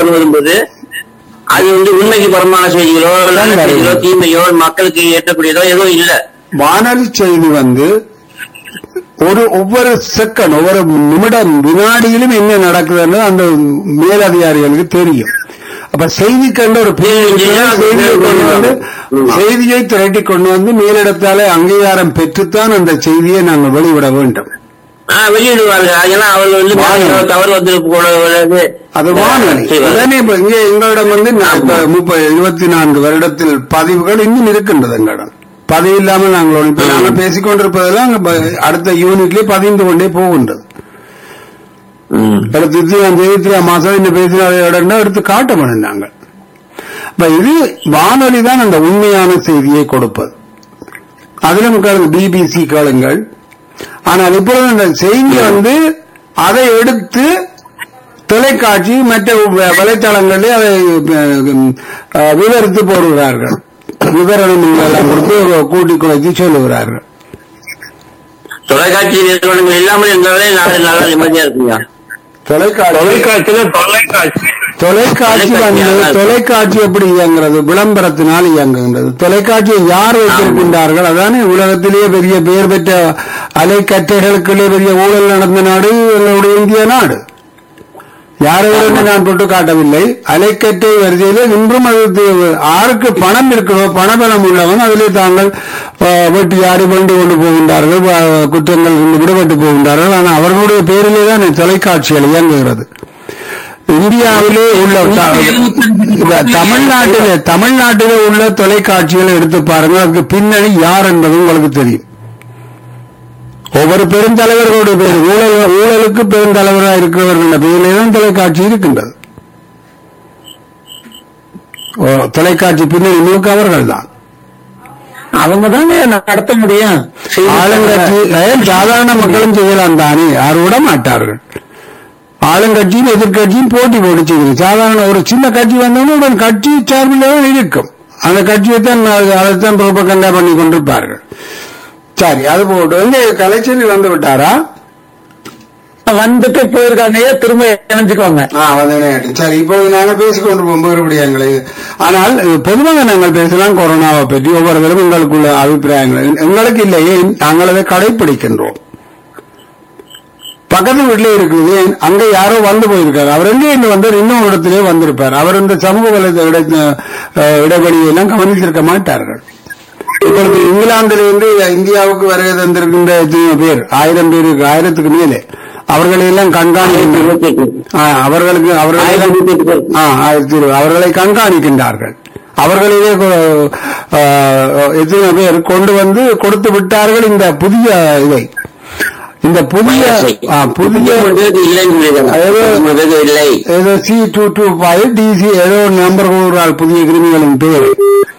கொண்டு வரும்போது அது வந்து உண்மைக்கு புறமான செய்திகளோ நல்ல சரி. செய்திகளோ தீமையோ மக்களுக்கு ஏற்றக்கூடியதோ எதுவும் இல்ல வானொலி செய்தி வந்து ஒரு ஒவ்வொரு செகண்ட் ஒவ்வொரு நிமிடம் வினாடியிலும் என்ன நடக்குதுன்னு அந்த மேலதிகாரிகளுக்கு தெரியும் அப்ப செய்தி கண்ட ஒரு பேர் செய்தியை கொண்டு வந்து செய்தியை திரட்டி கொண்டு வந்து மேலிடத்தாலே அங்கீகாரம் பெற்றுத்தான் அந்த செய்தியை நாங்கள் வெளிவிட வேண்டும் ஆஹ் வெளியிடுவாங்க ஏன்னா அவர்கள் வந்து வானொலி. தவறு வந்து போடுவது அது வானொலி உடனே இப்ப இங்கே எங்களிடம் வந்து நா- இப்ப முப்பது இருபத்தி நான்கு வருடத்தில் பதிவுகள் இன்னும் இருக்கின்றது எங்களிடம் பதிவு இல்லாமல் நாங்கள் ஒண்ணு- இப்ப நாங்கள் பேசிக் கொண்டிருப்பதெல்லாம் அங்க ப- அடுத்த யூனிட்லயே பதிந்து கொண்டே போகின்றது ம். அடுத்து இத்தனாம் தேதி இத்தனாம் மாசம் இந்த பேசினா எடுத்து காட்ட வேணும் நாங்கள் இப்ப இது வானொலி தான் அந்த உண்மையான செய்தியை கொடுப்பது அதிலும் கேளுங்க பிபிசி கேளுங்கள் ஆனால் இப்பொழுது அந்த செய்தி வந்து அதை எடுத்து தொலைக்காட்சி மற்ற வ- வலைத்தளங்களில் அதை அஹ், அஹ், விவரித்து போடுகிறார்கள் விவரணங்கள் எல்லாம் கொடுத்து கூட்டி குறைத்து சொல்லுகிறார்கள் தொலைக்காட்சி நிறுவனங்கள் இல்லாமல் இருந்தாலே நாடு நல்லா நிம்மதியா இருக்குங்க தொலைக்காட்சி தொலைக்காட்சியில தொலைக்காட்சி தொலைக்காட்சி வந்து தொலைக்காட்சி எப்படி இயங்குறது விளம்பரத்தினால் இயங்குகின்றது தொலைக்காட்சியை யார் வைத்திருக்கின்றார்கள் அதானே உலகத்திலேயே பெரிய பெயர் பெற்ற அலைக்கற்றைகளுக்குள்ளே பெரிய ஊழல் நடந்த நாடு எங்களுடைய இந்திய நாடு யாரையும் நான் போட்டு காட்டவில்லை அலைக்கற்றை வரிசையில இன்றும் அது தி- யாருக்கு பணம் இருக்கிறதோ பணபலம் உள்ளவன் அதிலே தாங்கள் அஹ், வெட்டியாடி கொண்டு கொண்டு போகின்றார்கள் அஹ், குற்றங்கள் இருந்து விடுபட்டு போகின்றார்கள் ஆனால் அவர்களுடைய பேரிலே தான் தொலைக்காட்சிகள் இயங்குகிறது இந்தியாவிலே உள்ள த- இப்ப தமிழ்நாட்டிலே தமிழ்நாட்டிலே உள்ள தொலைக்காட்சிகளை எடுத்து பாருங்க அதுக்கு பின்னணி யார் என்பது உங்களுக்கு தெரியும் ஒவ்வொரு பெருந்தலைவர்களுடைய பேர் ஊழல் ஊழலுக்கு பெருந்தலைவராக இருக்கிறவர்கள் பேரிலே தான் தொலைக்காட்சி இருக்கின்றது ஓ, தொலைக்காட்சி பின்னணி முழுக்க அவர்கள் தான் அவங்க தானே நடத்த முடியும் ஆளுங்கட்சி ஏன் சாதாரண மக்களும் செய்யலாம் தானே யாரும் விட மாட்டார்கள் ஆளுங்கட்சியும் எதிர்கட்சியும் போட்டி போட்டு செய்யுது சாதாரண ஒரு சின்ன கட்சி வந்தோம்னா உடன் கட்சி சார்பில் தான் இருக்கும் அந்த கட்சியை தான் அதைத்தான் புரோபகண்டா பண்ணி கொண்டிருப்பார்கள் சரி அது போட்டு எங்க கலைச்செல்வி வந்து விட்டாரா வந்துட்டு போயிருக்காங்க திரும்ப இணைஞ்சுக்கோங்க ஆ, வந்தேன். சரி இப்போது நாங்கள் பேசிக்கொண்டு போகும்போது எங்களை ஆனால் அஹ், பொதுவாக நாங்கள் பேசலாம் கொரோனாவை பற்றி ஒவ்வொருவரும் எங்களுக்குள்ள அபிப்பிராயங்கள் எங்களுக்கு இல்லையே நாங்கள் அதை கடைபிடிக்கின்றோம் பக்கத்து வீட்டிலே இருக்குது அங்க யாரோ வந்து போயிருக்காரு அவர் எங்கே இங்க வந்து இன்னொரு இடத்திலே வந்திருப்பார் அவர் இந்த சமூக வலைத இட- அஹ், இடைவெளியெல்லாம் கவனித்திருக்க மாட்டார்கள் இப்பொழுது இங்கிலாந்திலிருந்து இந்தியாவுக்கு வருகை தந்திருக்கின்ற எத்தனையோ பேர் ஆயிரம் பேருக்கு ஆயிரத்துக்கு மேலே அவர்களை எல்லாம் கண்காணிக்கின்ற ஆ, அவர்களுக்கு அவர்களை ஆ, ஆயிரத்தி இருபது. அவர்களை கண்காணிக்கின்றார்கள் அவர்களிலே கொ- ஆ, எத்தனை பேர் கொண்டு வந்து கொடுத்து விட்டார்கள் இந்த புதிய இதை இந்த புதிய ஆ, புதிய இல்லைன்னு இல்லை ஏதோ C two two five DC ஏதோ நம்பர் கூறுறால் புதிய கிருமிகளின் பேர்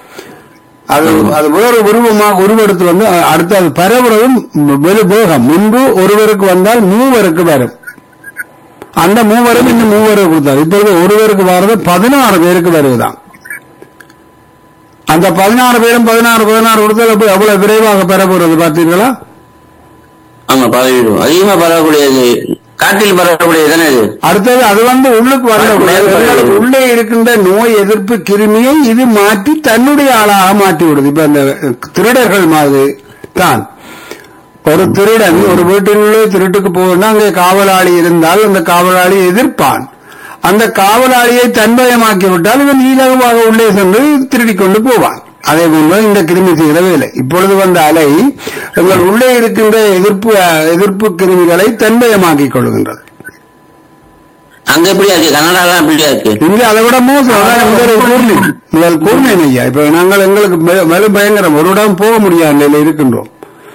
அது அது வேறு உருவமாக உருவெடுத்து வந்து அ- அடுத்து அது பரவுறதும் வெறு வேகம் முன்பு ஒருவருக்கு வந்தால் மூவருக்கு வரும் அந்த மூவரும் இன்னும் மூவருக்கு கொடுத்தார் இப்பொழுது ஒருவருக்கு வர்றது பதினாறு பேருக்கு வருவதாம் அந்த பதினாறு பேரும் பதினாறு பதினாறு கொடுத்தால் அப்ப எவ்வளவு விரைவாக பெறப்போறது பார்த்தீங்களா ஆமா பரவிடும் அதிகமா பரவக்கூடியது காற்றில் பரவக்கூடியது தானே இது அடுத்தது அது வந்து உள்ளுக்கு வர உள்ளே இருக்கின்ற நோய் எதிர்ப்பு கிருமியை இது மாற்றி தன்னுடைய ஆளாக மாற்றி விடுது இப்ப அந்த திருடர்கள் மாதிரி தான் ஒரு திருடன் ஒரு வீட்டினுள்ளே திருட்டுக்கு போகணும்னா அங்கே காவலாளி இருந்தால் அந்த காவலாளி எதிர்ப்பான் அந்த காவலாளியை தன்மயமாக்கி விட்டால் இவன் இலகுவாக உள்ளே சென்று திருடிக் கொண்டு போவான் அதே போல இந்த கிருமி செய்கிற வேலை இப்பொழுது வந்த அலை எங்கள் உள்ளே இருக்கின்ற எதிர்ப்பு எதிர்ப்பு கிருமிகளை தன்மயமாக்கிக் கொள்கின்றது அங்க எப்படியா இருக்கு கனடாலாம் எப்படியா இருக்கு இங்க அதை விட மோசம் அதான் முதல் கூர்மை முதல் கூர்மை ஐயா இப்ப நாங்கள் எங்களுக்கு மே- மேலும் பயங்கரம் ஒரு இடம் போக முடியாத நிலையில் இருக்கின்றோம்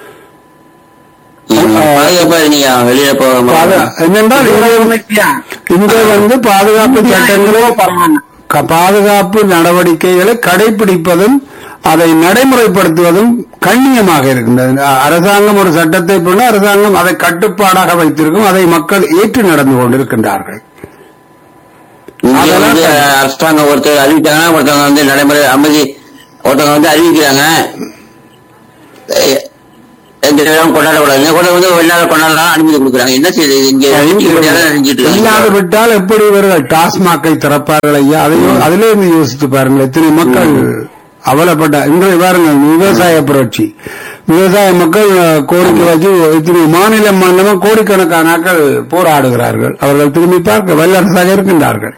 ம், பாதுகாப்பா இருந்தீங்க வெளியில போக பாத- என்னென்றால் இங்க- இங்க வந்து பாதுகாப்பு சட்டங்களோ க- பாதுகாப்பு நடவடிக்கைகளை கடைபிடிப்பதும் அதை நடைமுறைப்படுத்துவதும் கண்ணியமாக இருக்கின்றது அ- அரசாங்கம் ஒரு சட்டத்தை போல அரசாங்கம் அதை கட்டுப்பாடாக வைத்திருக்கும் அதை மக்கள் ஏற்று நடந்து கொண்டிருக்கின்றார்கள் இங்க வந்து அரசாங்கம் ஒருத்தர் அறிவிச்சாங்கன்னா ஒருத்தவங்க வந்து நடைமுறை அமைதி ஒருத்தவங்க வந்து அறிவிக்கிறாங்க எ- எந்த விழாவும் கொண்டாடக்கூடாது கூட வந்து வெளிநாடு கொண்டாடலாம் அனுமதி கொடுக்குறாங்க என்ன செய்யுது இங்க செஞ்சுட்டு இல்லாது இருக்காங்க விட்டால் எப்படி இவர்கள் டாஸ்மாகை திறப்பார்கள் ஐயா அதையும் அதிலே இருந்து யோசித்து பாருங்கள் எத்தனை மக்கள் அவலப்பட்ட இன்றைய பாருங்கள் விவசாய புரட்சி விவசாய மக்கள் அஹ், கோரிக்கை வச்சு இத்தனை மாநிலம் மாநிலமா கோடிக்கணக்கான ஆட்கள் போராடுகிறார்கள் அவர்கள் திரும்பி பார்க்க வல்லரசாக இருக்கின்றார்கள்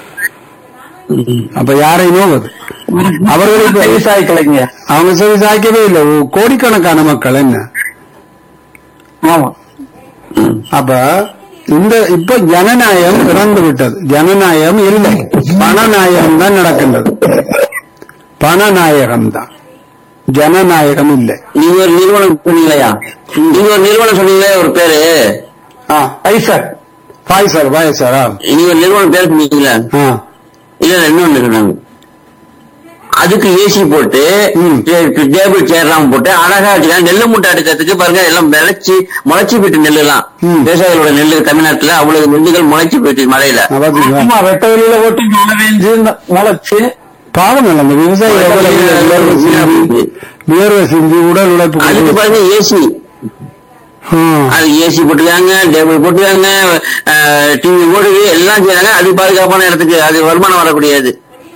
அப்ப யாரை நோவது அவர்கள் இப்ப விவசாய கலைஞர் அவங்க சரி சாய்க்கவே இல்லை ஓ, கோடிக்கணக்கான மக்கள் என்ன ஆமா அப்ப இந்த இப்ப ஜனநாயகம் இறந்து விட்டது ஜனநாயகம் இல்லை பணநாயகம் தான் நடக்கின்றது பணநாயகம் தான் ஜனநாயகம் இல்லை நீங்க ஒரு நிறுவனம் சொன்னீங்களா நீங்க ஒரு நிறுவனம் சொன்னீங்களே ஒரு பேரு ஆ ஐசர் பாய்சர் பாய்சர் ஆ நீங்க ஒரு நிறுவனம் பேர் சொன்னீங்களா ஆ. இல்ல இல்ல இன்னொன்னு சொன்னாங்க அதுக்கு ஏசி போட்டு ம். டேபிள் சேர்லாம் போட்டு அழகா வச்சுக்கலாம் நெல்லு மூட்டை எடுக்கிறதுக்கு பாருங்க எல்லாம் முளைச்சி முளைச்சி போயிட்டு நெல்லு எல்லாம் ம். விவசாயிகளோட நெல்லு தமிழ்நாட்டுல அவ்வளவு நெல்லுகள் முளைச்சி போயிட்டு மழையில நான் பாத்தீங்களா? ஆமா வெட்ட வெளியில ஓட்டி மழை பெஞ்சு முளைச்சு பாவம் இல்லை அந்த விவசாயி எவ்வளவு வியர்வை சிந்தி, வியர்வை சிந்தி உடல் உழைப்பு அதுக்கு கொடுத்து- பாருங்க ஏசி ஆ. அது ஏசி போட்டுருக்காங்க டேபிள் போட்டுருக்காங்க டிவி போடுது எல்லாம் செய்றாங்க அது பாதுகாப்பான இடத்துக்கு அது வருமானம் வரக்கூடியது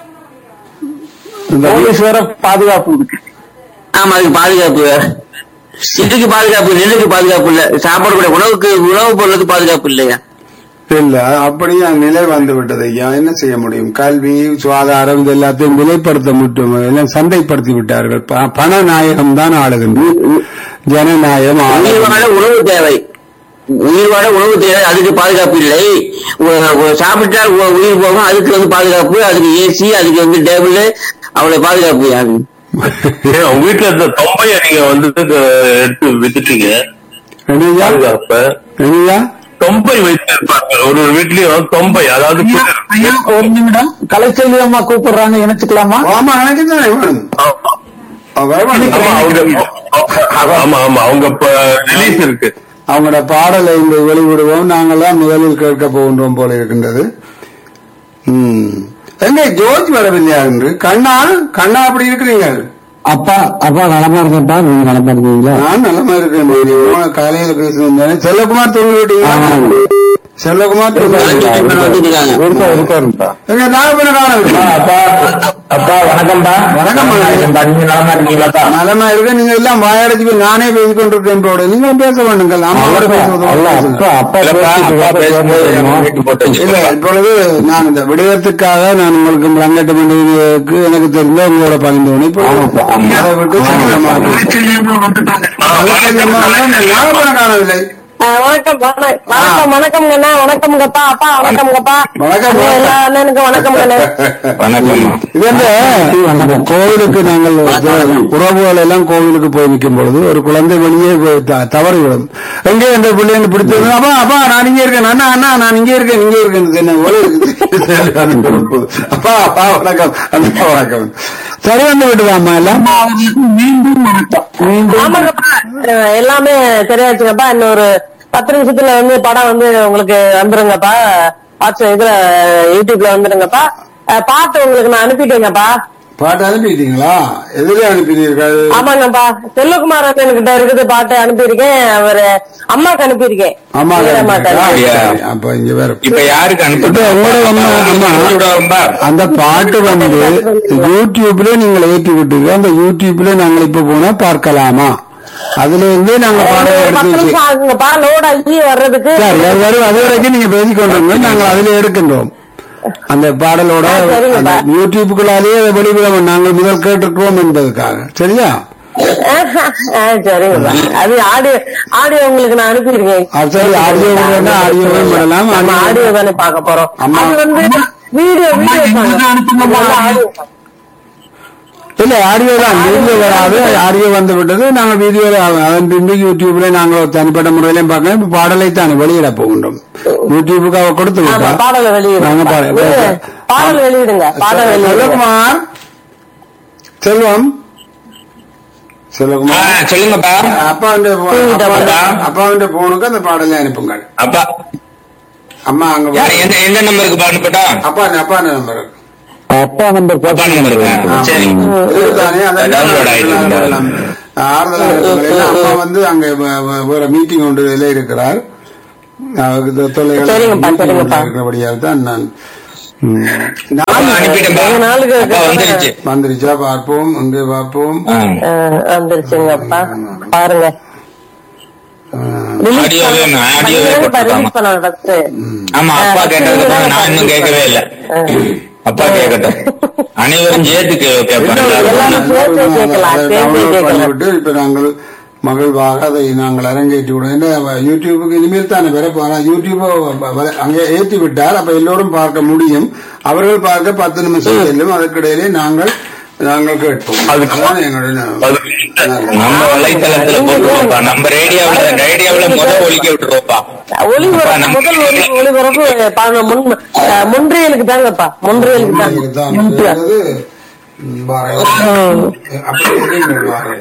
இந்த போலீஸ் வேற பாதுகாப்பு இருக்கு ஆமா அதுக்கு பாதுகாப்பு வேற இதுக்கு பாதுகாப்பு நெல்லுக்கு பாதுகாப்பு இல்ல சாப்பாடு உணவுக்கு உணவு பொருளுக்கு பாதுகாப்பு இல்லையா இல்ல அப்படியே நிலை வந்து விட்டது ஐயா என்ன செய்ய முடியும் கல்வி சுகாதாரம் இது எல்லாத்தையும் விலைப்படுத்த மட்டும் எல்லாம் சந்தைப்படுத்தி விட்டார்கள் ப- பண நாயகம் தான் ஆளுகின்றது ஜனநாயகம் உயிர் ஆளுகின்றது. வாழ உணவு தேவை உயிர் வாழ உணவு தேவை அதுக்கு பாதுகாப்பு இல்லை உ- உ- சாப்பிட்டால் உ- உயிர் போகும் அதுக்கு வந்து பாதுகாப்பு அதுக்கு ஏசி அதுக்கு வந்து டேபிள் அவ்வளவு பாதுகாப்பு யாரு ஏன் உங்க வீட்டுல இந்த தொம்பைய நீங்க வந்து அஹ், எடுத்து வித்துட்டீங்க என்னய்யா பாதுகாப்ப என்னய்யா தொம்பை வைத்திருப்பாங்க ஒரு ஒரு வீட்லயும் தொம்பை அதாவது ஐயா, ஐயா, ஒரு நிமிடம் கலைச்செல்வி அம்மா கூப்பிடுறாங்க இணைச்சுக்கலாமா ஆமா எனக்கு தானே வேணும் ஆமா. அவ வரமாட்டேன். ஆமா அவங்க ஆமா ஆமா அவங்க இப்ப ரிலீஸ் இருக்கு அவங்களோட பாடலை இங்கு வெளிவிடுவோம் நாங்கெல்லாம் முதலில் கேட்க போகின்றோம் போல இருக்கின்றது ம். எங்க ஜோர்ஜ் வரவில்லையா என்று கண்ணா கண்ணா அப்படி இருக்கிறீங்க அப்பா அப்பா நலமா இருக்கேன்ப்பா நீங்க நலமா இருக்கீங்களா நான் நல்லமா இருக்கேன் பாரு. உங்களை காலையில பேசினேன் செல்லகுமார் தூங்கி விட்டீங்களா செல்லகுமார் தூங்கி வந்துட்டு இருக்காங்க இருக்கா இருக்காருப்பா எங்க நாகப்பன காணவில்லை அப்பா அப்பா வணக்கம்ப்பா வணக்கம். வணக்கம்ப்பா நீங்க நலமா இருக்கீங்களாப்பா நலமா இருக்க நீங்க எல்லாம் வாயடைச்சு போய் நானே பேசிக் கொண்டிருக்கேன் போட நீங்க பேச வேண்டுங்கள் அம்மாவோட பேசுவது அல்ல, பேசுங்க. அப்பா அப்பா பேசும்போது இல்ல இப்பொழுது நான் இந்த விடயத்துக்காக நான் உங்களுக்கு விளங்கட்ட வேண்டியதுக்கு எனக்கு தெரிந்த உங்களோட பகிர்ந்து கொண்டேன். இப்போ ஆமாப்பா, ஆமா. அதை விட்டு சங்கடமா இருக்கு. அதுக்கப்புறமா நான் ஞாபகம் காணவில்லை ஆ, வணக்கம் வண- வணக்கம் வணக்கம்ங்கண்ணா வணக்கம்ங்கப்பா அப்பா வணக்கம்ங்கப்பா வணக்கம். எல்லா அண்ணனுக்கும் வணக்கம்ங்கண்ணா இது வந்து கோவிலுக்கு நாங்கள் உறவுகள் எல்லாம் கோவிலுக்கு போய் நிற்கும் பொழுது ஒரு குழந்தை வெளியே போய் த- தவறி விடும் எங்கே என்ற பிள்ளைன்னு பிடிச்சது அப்பா அப்பா நான் இங்கே இருக்கேன் அண்ணா அண்ணா நான் இங்கே இருக்கேன் இங்கே இருக்கேன் என்ன ஒலி இருக்குது. அப்பா அப்பா வணக்கம் அப்பா வணக்கம் சரி வந்து விட்டுதாம்மா எல்லாம் மீண்டும் வணக்கம் மீண்டும் ஆமாங்கப்பா அஹ், எல்லாமே சரியாச்சுங்கப்பா இன்னொரு பத்து நிமிஷத்துல வந்து படம் வந்து உங்களுக்கு வந்துருங்கப்பா வாட்ஸ்அப் இதுல யூடியூப்ல வந்துருங்கப்பா அஹ், பாட்டு உங்களுக்கு நான் அனுப்பிட்டேங்கப்பா பாட்டு அனுப்பிட்டீங்களா எதுல அனுப்பினீர்கள் ஆமாங்கப்பா செல்வகுமார் அண்ணன்கிட்ட இருக்குது பாட்டு அனுப்பியிருக்கேன் அவரு அம்மாக்கு அனுப்பியிருக்கேன் அம்மா வீரம்மாக்கு அனுப்பியிருக்கேன். அப்ப இங்க வேற இப்ப யாருக்கு இப்ப உங்களோட அம்மா அம்மா அனுப்ப அந்த பாட்டு வந்து யூடியூப்ல நீங்கள் ஏற்றி விட்டீங்க அந்த யூடியூப்ல நாங்கள் இப்ப போனா பார்க்கலாமா அதுல இருந்து நாங்க பாடம் ஒரு எடுத்து பத்து வச்சு நிமிஷம் ஆகுங்கப்பா லோட் ஆகி வர்றதுக்கு சரி அது வரும் அது வரைக்கும் நீங்க பேசிக் கொண்டிருங்க நாங்கள் அதுல எடுக்கின்றோம் அந்த பாடலோட ஆ, சரிங்கப்பா. அந்த யூடியூப்புக்குள்ளாலேயே அதை வெளிவிட நாங்கள் முதல் கேட்டிருக்கிறோம் என்பதற்காக சரியா ஆ, சரிங்கப்பா அது ஆடியோ ஆடியோ உங்களுக்கு நான் அனுப்பியிருக்கேன் அது சரி ஆடியோ வேணா ஆடியோவே விடலாம் நம்ம ஆடியோ- ஆடியோ தானே பார்க்க போறோம் அம்மா. அது வந்து வீடியோ வீடியோ ஆடியோ இல்ல ஆடியோ தான் வீடியோ வராது ஆடியோ வந்து விட்டது நாங்க வீடியோல அதன் பின்பு யூடியூப்ல நாங்க ஒரு தனிப்பட்ட முறையிலையும் பார்க்கலாம் இப்ப பாடலை தான் வெளியிட போகின்றோம் யூடியூபுக்கு அவ கொடுத்து ஆமா விட்டா பாடல நாங்க வெளியிடுங்க பாட- பாடல் வெளியிடுங்க பாடல் வெளியிடுங்க செல்வகுமார் செல்வம் ஆ, செல்வகுமார் சொல்லுங்கப்பா அப்பா வந்து அப்பா வந்து போனுக்கு அந்த பாடலை அனுப்புங்க அப்பா அம்மா அங்க யார் எந்த எந்த நம்பருக்கு அனுப்பட்டா அப்பா அப்பா நம்பர் அப்பா நம்பர் அப்பா நம்பர் இருக்கா சரி இதுதானே, அதான் Download ஆயிட்டு எல்லாம் ஆறுதல் அழைப்புகள். அம்மா வந்து அங்க வே- வே- வேற மீட்டிங் ஒன்றில் இருக்கிறார் அவருக்கு தொ- தொல்லைகள் சரிங்கப்பா, meeting சரிங்கப்பா. ஒன்றில் இருக்கிறபடியால் தான் நான் ம், அப்பா நான் அனுப்பிட்டேன்பா வெகு நாளுக்கு அப்பா வந்துருச்சு வந்துருச்சா பார்ப்போம் இங்கே பார்ப்போம் ஆ. அஹ், வந்துருச்சுங்கப்பா பாருங்க Release Audio பண்ண- வேணும், audio வே பண்ணீங்கப்பா, போட்டுருக்காமா. release பண்ணணும் first. ஆமா அப்பா ஆ, கேட்டதுக்கு சரி, நான் இன்னும் கேட்கவே இல்ல அப்பா கேட்கட்டும் அனைவரும் சேர்த்து கே- கேட்பாங்க எல்லாரும் எல்லாரும். சேர்த்து கேட்கலாம், அதை சேர்த்து download கேட்கலாம். பண்ணிவிட்டு இப்ப நாங்கள் மகிழ்வாக அதை நாங்கள் அரங்கேற்றி விடுவோம் என்ன யூடியூபுக்கு இனிமேல் தானே பெற போறோம் யூடியூபை அங்கே ஏற்றி விட்டார் அப்ப எல்லோரும் பார்க்க முடியும் அவர்கள் பார்க்க பத்து நிமிஷம் செல்லும் அதுக்கிடையிலே நாங்கள் நாங்கள் கேட்போம் அதுக்கு- அதுதான் எங்களுடைய அதுக்கு நம்ம வலைத்தளத்துல போட்டுருவோம்ப்பா நம்ம ரேடியோவுல ரேடியோவுல முத ஒலிக்க விட்டுருவோப்பா ஒளிபரப்பு அப்பா, நம்ம- முதல் ஒளி ஒளிபரப்பு பாருங்க முன் அஹ், முன்றியலுக்கு தாங்கப்பா முன்றியலுக்கு தான் இதுதான் சொல்றது. ம், வாரேன். அப்படியே இருங்கள், வாரேன்.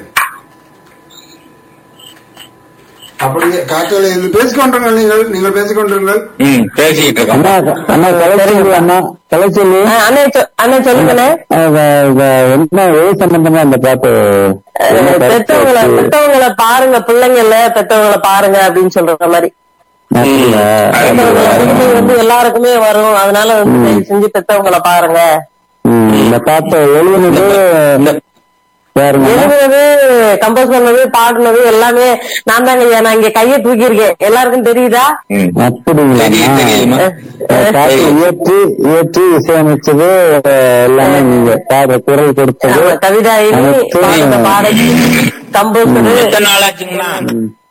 அப்படியே காற்றலை பேசிக்கொண்டிருங்கள் நீங்கள் நீங்கள் பேசிக்கொண்டிருங்கள் ம் பேசிக்கிட்டு இருக்கோம் அண்ணா அண்ணா கலைச்செல்வி அண்ணா கலைச்செல்வி அஹ், அண்ணே சொ- அண்ணே சொல்லுங்கண்ணே அஹ் அஹ் என்ன எது சம்பந்தமா அந்த பாட்டு என்ன அஹ், கருத்து பெத்தவங்களை இருக்கு? பெத்தவங்களை பாருங்க பிள்ளைங்கள பெத்தவங்களை பாருங்க அப்படின்னு சொல்ற மாதிரி அப்படியா? பெத்தவங்களை பெருமை வந்து எல்லாருக்குமே வரும் அதனால வந்து தயவு செஞ்சு பெத்தவங்களை பாருங்க ம், இந்த பாட்டை எழுதுனது யாருங்க எழுதுனது கம்போஸ் பண்ணது பாடுனது எல்லாமே நான் தாங்க ஐயா நான் இங்க கையை தூக்கியிருக்கேன் எல்லாருக்கும் தெரியுதா ம். அப்படிங்களா தெரியும், தெரியுமா? பாட்டு இயற்றி இயற்றி இசையமைச்சது அஹ், எல்லாமே நீங்க பாடுற குரல் கொடுத்தது ஆமா, கவிதா எழுதி அனைத்து- பாடுன பாடகி கம்போசரு எத்தனை நாள் ஆச்சுங்கண்ணா